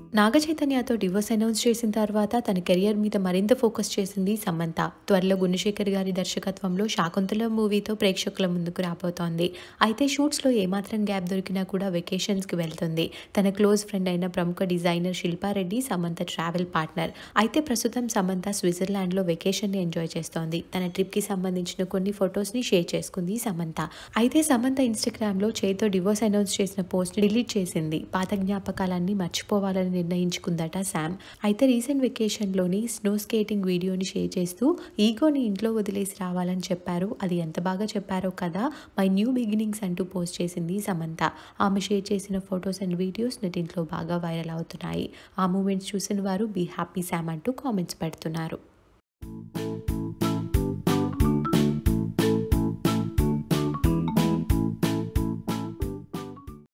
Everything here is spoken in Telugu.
నాగ చైతన్యతో డివోర్స్ అనౌన్స్ చేసిన తర్వాత తన కెరియర్ మీద మరింత ఫోకస్ చేసింది సమంత త్వరలో గుణశేఖర్ గారి దర్శకత్వంలో శాకుంతల మూవీతో ప్రేక్షకుల ముందుకు రాబోతోంది అయితే షూట్స్లో ఏమాత్రం గ్యాప్ దొరికినా కూడా వెకేషన్స్కి వెళ్తుంది తన క్లోజ్ ఫ్రెండ్ అయిన ప్రముఖ designer Shilpa Reddy Samantha travel partner అయితే ప్రస్తుతం సమంత స్విట్జర్లాండ్లో వెకేషన్ని ఎంజాయ్ చేస్తోంది తన ట్రిప్కి సంబంధించిన కొన్ని ఫొటోస్ని షేర్ చేసుకుంది సమంత అయితే సమంత ఇన్స్టాగ్రామ్లో చేతో డివోర్స్ అనౌన్స్ చేసిన పోస్ట్ డిలీట్ చేసింది పాత జ్ఞాపకాలన్నీ మర్చిపోవాలని నిర్ణయించుకుందట శామ్ అయితే రీసెంట్ వెకేషన్లోని స్నో స్కేటింగ్ వీడియోని షేర్ చేస్తూ ఈగోని ఇంట్లో వదిలేసి రావాలని చెప్పారు అది ఎంత బాగా చెప్పారో కదా మై న్యూ బిగినింగ్స్ అంటూ పోస్ట్ చేసింది సమంత ఆమె షేర్ చేసిన ఫొటోస్ అండ్ వీడియోస్ నెటింట్లో బాగా వైరల్ అవుతున్నాయి ఆ మూమెంట్స్ చూసిన వారు బీ హ్యాపీ శామ్ అంటూ కామెంట్స్ పెడుతున్నారు